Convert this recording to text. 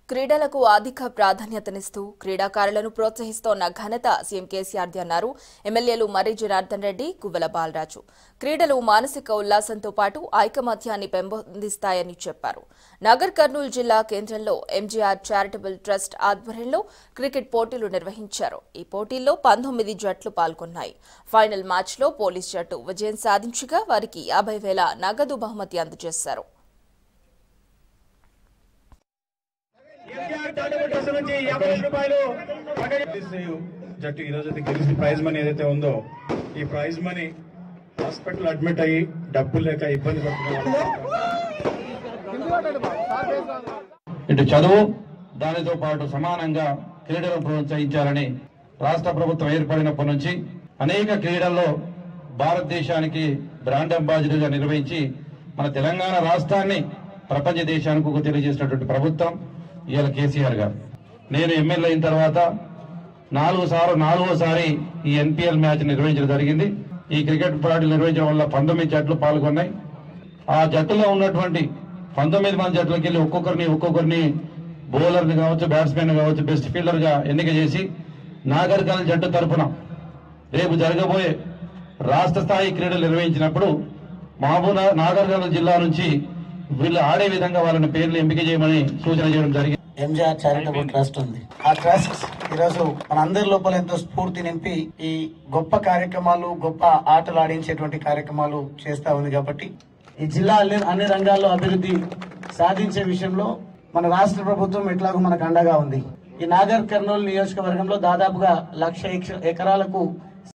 క్రీడలకు అధిక ప్రాధాన్యతనిస్తూ క్రీడాకారులను ప్రోత్సహిస్తోన్న ఘనత సీఎం కేసీఆర్ది అన్నారు ఎమ్మెల్యేలు మర్రి జనార్దన్ రెడ్డి గువ్వల బాలరాజు క్రీడలు మానసిక ఉల్లాసంతో పాటు ఐకమత్యాన్ని పెంపొందిస్తాయని చెప్పారు నగర్ కర్నూలు జిల్లా కేంద్రంలో ఎంజీఆర్ చారిటబుల్ ట్రస్ట్ ఆధ్వర్యంలో క్రికెట్ పోటీలు నిర్వహించారు ఈ పోటీల్లో పంతొమ్మిది జట్లు పాల్గొన్నాయి ఫైనల్ మ్యాచ్లో పోలీస్ జట్టు విజయం సాధించగా వారికి యాభై వేల నగదు బహుమతి అందజేశారు పోలీసు జట్టు ఈ రోజు అయితే గెలిచి ప్రైజ్ మనీ ఏదైతే ఉందో ఈ ప్రైజ్ మనీ హాస్పిటల్ అడ్మిట్ అయ్యి డబ్బులు లేక ఇబ్బంది పడుతున్న వాళ్ళకి ఇటు చదువు దానితో పాటు సమానంగా క్రీడలను ప్రోత్సహించాలని రాష్ట్ర ప్రభుత్వం ఏర్పడినప్పటి నుంచి అనేక క్రీడల్లో భారతదేశానికి బ్రాండ్ అంబాసిడర్ గా నిర్వహించి మన తెలంగాణ రాష్ట్రాన్ని ప్రపంచ దేశానికి ఒక తెలియజేసినటువంటి ప్రభుత్వం ఇవాళ కేసీఆర్ గారు నేను ఎమ్మెల్యే అయిన తర్వాత నాలుగు సార్లు నాలుగోసారి ఈ ఎన్పిఎల్ మ్యాచ్ నిర్వహించడం జరిగింది ఈ క్రికెట్ పోటీలు నిర్వహించడం వల్ల పంతొమ్మిది జట్లు పాల్గొన్నాయి ఆ జట్టులో ఉన్నటువంటి పంతొమ్మిది మంది జట్లకి వెళ్ళి ఒక్కొక్కరిని ఒక్కొక్కరిని బౌలర్ని కావచ్చు బ్యాట్స్మెన్ కావచ్చు బెస్ట్ ఫీల్డర్ గా ఎన్నిక చేసి నాగరికల్ జట్టు తరపున రేపు జరగబోయే రాష్ట్ర స్థాయి క్రీడలు నిర్వహించినప్పుడు మహబూబ్ నాగర్కర్నూలు జిల్లా నుంచి వీళ్ళు ఆడే విధంగా వాళ్ళని పేర్లు ఎంపిక చేయమని సూచన చేయడం జరిగింది ఎంజిఆర్ చారిటబుల్ ట్రస్ట్ ఉంది ఆ ట్రస్ట్ ఈరోజు మన అందరి లోపల ఎంతో స్ఫూర్తి నింపి ఈ గొప్ప కార్యక్రమాలు గొప్ప ఆటలు ఆడించేటువంటి కార్యక్రమాలు చేస్తా ఉంది కాబట్టి ఈ జిల్లా అన్ని అన్ని రంగాల్లో అభివృద్ధి సాధించే విషయంలో మన రాష్ట్ర ప్రభుత్వం ఎట్లాగో మనకు అండగా ఉంది ఈ నాగర్ కర్నూలు నియోజకవర్గంలో దాదాపుగా లక్ష ఎక- ఎకరాలకు